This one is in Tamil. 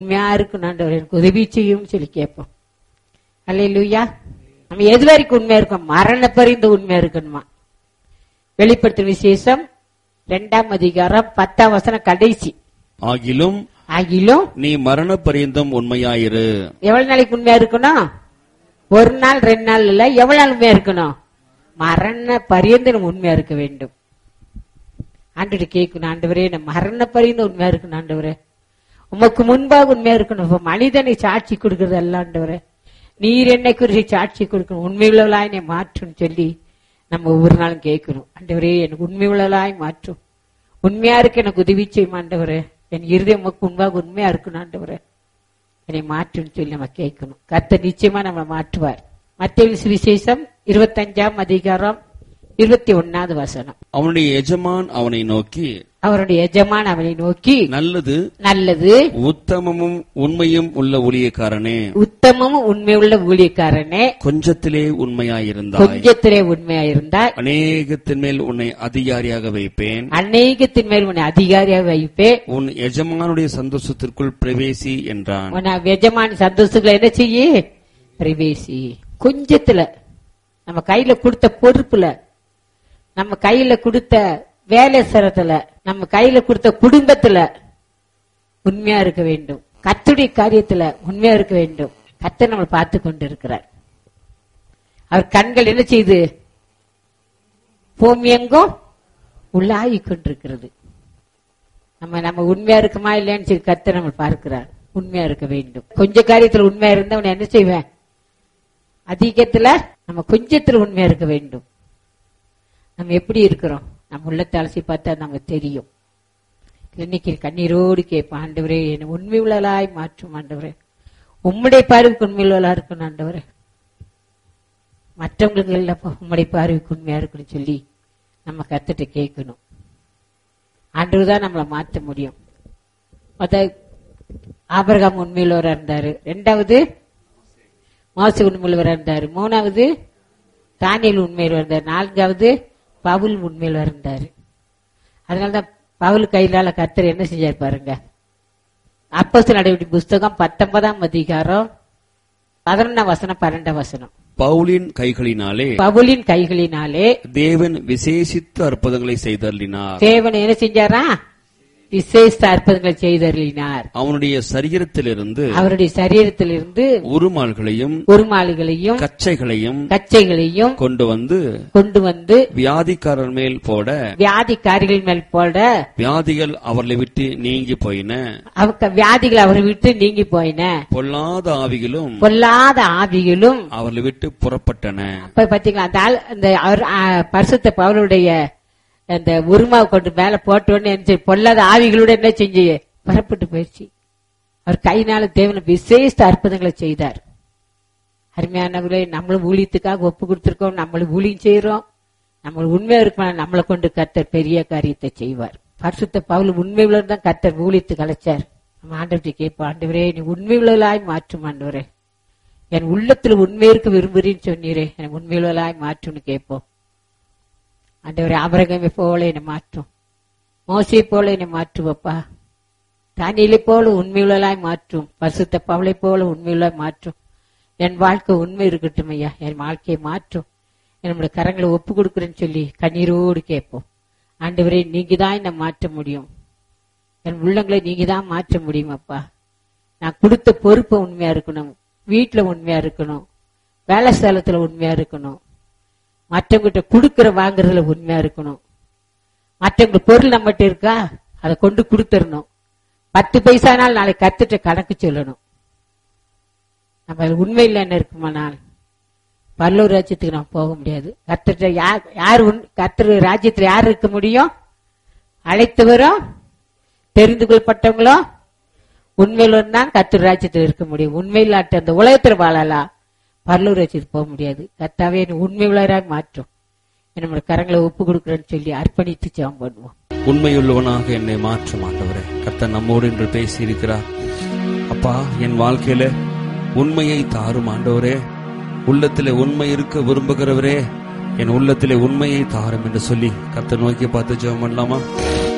உண்மையா இருக்கணும் ஆண்டவர் எனக்கு உதவி செய்யும் சொல்லி கேட்போம் அல்லையா நம்ம எது வரைக்கும் உண்மையா இருக்கோம் மரண பரிந்து உண்மையா இருக்கணுமா வெளிப்படுத்தும் விசேஷம் இரண்டாம் அதிகாரம் பத்தாம் வசனம் கடைசி ஆகிலும் ஆகிலும் நீ மரண பரியந்தம் உண்மையாயிரு எவ்வளவு நாளைக்கு உண்மையா இருக்கணும் ஒரு நாள் ரெண்டு நாள் இல்ல எவ்வளவு நாள் உண்மையா இருக்கணும் மரண பரியந்து நம்ம உண்மையா இருக்க வேண்டும் ஆண்டு கேட்கணும் ஆண்டவரே நம்ம மரண பரியந்து உண்மையா இருக்கணும் ஆண்டவரே உமக்கு முன்பாக உண்மையா இருக்கணும் இப்ப மனிதனை சாட்சி கொடுக்கறது அல்ல ஆண்டவரே நீர் என்னை குறித்து சாட்சி கொடுக்கணும் உண்மையுள்ளவளாய் என்னை மாற்றும் சொல்லி நம்ம ஒவ்வொரு நாளும் கேட்கணும் ஆண்டவரே எனக்கு உண்மையுள்ளவளாய் மாற்றும் உண்மையா இருக்க எனக்கு உதவி செய்யும் ஆண்டவரே என் இருதயம் உமக்கு முன்பாக உண்மையா இருக்கணும் ஆண்டவரே என்னை மாற்றுன்னு சொல்லி நம்ம கேட்கணும் கர்த்தர் நிச்சயமா நம்ம மாற்றுவார் மத்திய சுவிசேஷம் இருபத்தஞ்சாம் அதிகாரம் இருபத்தி ஒன்னாவது வசனம் அவனுடைய எஜமான் அவனை நோக்கி அவருடைய எஜமான் அவனை நோக்கி நல்லது நல்லது உத்தமமும் உண்மையும் உள்ள ஊழியக்காரனே உத்தமமும் உண்மையுள்ள ஊழியக்காரனே கொஞ்சத்திலே உண்மையாயிருந்தாய் கொஞ்சத்திலே உண்மையா இருந்தால் அநேகத்தின் மேல் உன்னை அதிகாரியாக வைப்பேன் அநேகத்தின் மேல் உன்னை அதிகாரியாக வைப்பே உன் எஜமானுடைய சந்தோஷத்திற்குள் பிரவேசி என்றான் உன்னை எஜமான் சந்தோஷத்துல என்ன செய்யி பிரவேசி கொஞ்சத்துல நம்ம கையில கொடுத்த பொறுப்புல நம்ம கையில கொடுத்த வேலை சிரத்துல நம்ம கையில கொடுத்த குடும்பத்துல உண்மையா இருக்க வேண்டும் கத்துடைய காரியத்துல உண்மையா இருக்க வேண்டும் கத்தர் நம்ம பார்த்து கொண்டு இருக்கிறார் அவர் கண்கள் என்ன செய்யுது பூமி எங்கும் உள்ளாகி கொண்டிருக்கிறது நம்ம நம்ம உண்மையா இருக்குமா இல்லையான்னு சொல்லி கத்தர் நம்ம பார்க்கிறார் உண்மையா இருக்க வேண்டும் கொஞ்ச காரியத்துல உண்மையா இருந்தா உன்னை என்ன செய்வேன் அதிகத்துல நம்ம கொஞ்சத்துல உண்மையா இருக்க வேண்டும் நம்ம எப்படி இருக்கிறோம் நம்ம உள்ளத்தை அலசி பார்த்தா நமக்கு தெரியும் இன்னைக்கு கண்ணீரோடு கேட்போம் ஆண்டவரே என்னை உண்மை உள்ளலாய் மாற்றும் ஆண்டவரே உம்முடைய பார்வைக்கு உண்மை உள்ளலா இருக்கணும் ஆண்டவரே மற்றவங்களுக்கு இல்லப்பா உம்முடைய பார்வைக்கு உண்மையா இருக்குன்னு சொல்லி நம்ம கத்துட்டு கேட்கணும் ஆண்டவர் தான் நம்மளை மாற்ற முடியும் முத ஆபரகாம் உண்மையுள்ளவரா இருந்தாரு ரெண்டாவது மோச உண்மையுள்ளவரா இருந்தாரு மூணாவது தானியல் உண்மையில் இருந்தார் நான்காவது பவுல் உண்மையில் இருந்தாரு அதனாலதான் பவுல் கையிலால கர்த்தர் என்ன செஞ்சார் பாருங்க அப்போஸ்தலர் நடவடிக்கை புஸ்தகம் பத்தொன்பதாம் அதிகாரம் பதினொன்னாம் வசனம் பன்னெண்டாம் வசனம் பவுலின் கைகளினாலே பவுலின் கைகளினாலே தேவன் விசேஷித்த அற்புதங்களை செய்தருளினார் தேவன் என்ன செஞ்சாரா விசேஷ அற்புதங்களை செய்தருளினார் அவனுடைய சரீரத்திலிருந்து அவருடைய சரீரத்திலிருந்து உருமால்களையும் உருமாலுகளையும் கச்சைகளையும் கச்சைகளையும் கொண்டு வந்து கொண்டு வந்து வியாதிக்காரர் மேல் போட வியாதிக்காரிகள் மேல் போட வியாதிகள் அவர்களை விட்டு நீங்கி போயின அவங்க வியாதிகள் அவரை விட்டு நீங்கி போயின பொல்லாத ஆவிகளும் பொல்லாத ஆவிகளும் அவர்களை விட்டு புறப்பட்டன அப்ப பாத்தீங்களா அந்த ஆள் அந்த அவர் ஆ, பரிசுத்த பவுலுடைய அந்த உருமாவை கொண்டு மேல போட்ட உடனே என்ன செய்ய- பொல்லாத ஆவிகளோட என்ன செஞ்சு புறப்பட்டு போயிடுச்சு அவர் கையினால தேவன விசேஷ அற்புதங்களை செய்தார் அருமையானவர்களே நம்மளும் ஊழியத்துக்காக ஒப்பு கொடுத்திருக்கோம் நம்மளும் ஊழியம் செய்யறோம் நம்ம உண்மையா இருக்கணும் நம்மளை கொண்டு கர்த்தர் பெரிய காரியத்தை செய்வார் பரிசுத்த பவுல் உண்மை தான் கர்த்தர் ஊழியத்துக்கு அழைச்சார் நம்ம ஆண்டவர்கிட்ட கேட்போம் ஆண்டவரே நீ உண்மை உள்ளவளாய் மாற்றும் ஆண்டவரே என் உள்ளத்துல உண்மை இருக்க விரும்புறேன்னு சொன்னீரே எனக்கு உண்மையுள்ளவளாய் மாற்றும்னு கேட்போம் ஆண்டவரே அபரகமை போல என்னை மாற்றும் மோசை போல என்னை மாற்றுவப்பா தானியலை போல உண்மையுள்ளலாய் மாற்றும் பரிசுத்த பவளை போல உண்மையுள்ளாய் மாற்றும் என் வாழ்க்கை உண்மை இருக்கட்டும் ஐயா என் வாழ்க்கையை மாற்றும் என்னுடைய கரங்களை ஒப்பு கொடுக்குறேன்னு சொல்லி கண்ணீரோடு கேட்போம் ஆண்டவரே நீங்க தான் என்னை மாற்ற முடியும் என் உள்ளங்களை நீங்க தான் மாற்ற முடியும் அப்பா நான் கொடுத்த பொறுப்பை உண்மையா இருக்கணும் வீட்டுல உண்மையா இருக்கணும் வேலை ஸ்தலத்துல உண்மையா இருக்கணும் மற்றவங்கிட்ட கொடுக்கற வாங்குறதுல உண்மையா இருக்கணும் மற்றவங்க பொருள் நம்மகிட்ட இருக்கா அதை கொண்டு கொடுத்துடணும் பத்து பைசானால் நாளை கத்துட்ட கணக்கு சொல்லணும் நம்ம அதுல உண்மை இல்லைன்னு இருக்குமானால் பல்லூர் ராஜ்யத்துக்கு நம்ம போக முடியாது கத்துட்ட யார் யார் உண்- கர்த்தர் ராஜ்யத்துல யார் இருக்க முடியும் அழைத்தவரும் தெரிந்து கொள்ளப்பட்டவங்களோ உண்மையில் தான் கர்த்தர் ராஜ்யத்தில் இருக்க முடியும் உண்மையில்லாட்ட அந்த உலகத்துல வாழலாம் பரலூர் ராஜ்யத்துக்கு போக முடியாது கர்த்தாவே என்னை உண்மை உள்ளவராய் மாற்றும் நம்மளோட கரங்களை ஒப்பு கொடுக்குறேன்னு சொல்லி அர்ப்பணித்து ஜெபம் பண்ணுவோம் உண்மையுள்ளவனாக என்னை மாற்றும் ஆண்டவரே கர்த்தர் நம்மோடு என்று பேசி இருக்கிறார் அப்பா என் வாழ்க்கையில உண்மையை தாரும் ஆண்டவரே உள்ளத்திலே உண்மை இருக்க விரும்புகிறவரே என் உள்ளத்திலே உண்மையை தாரும் என்று சொல்லி கர்த்தர் நோக்கி பார்த்து ஜெபம் பண்ணலாமா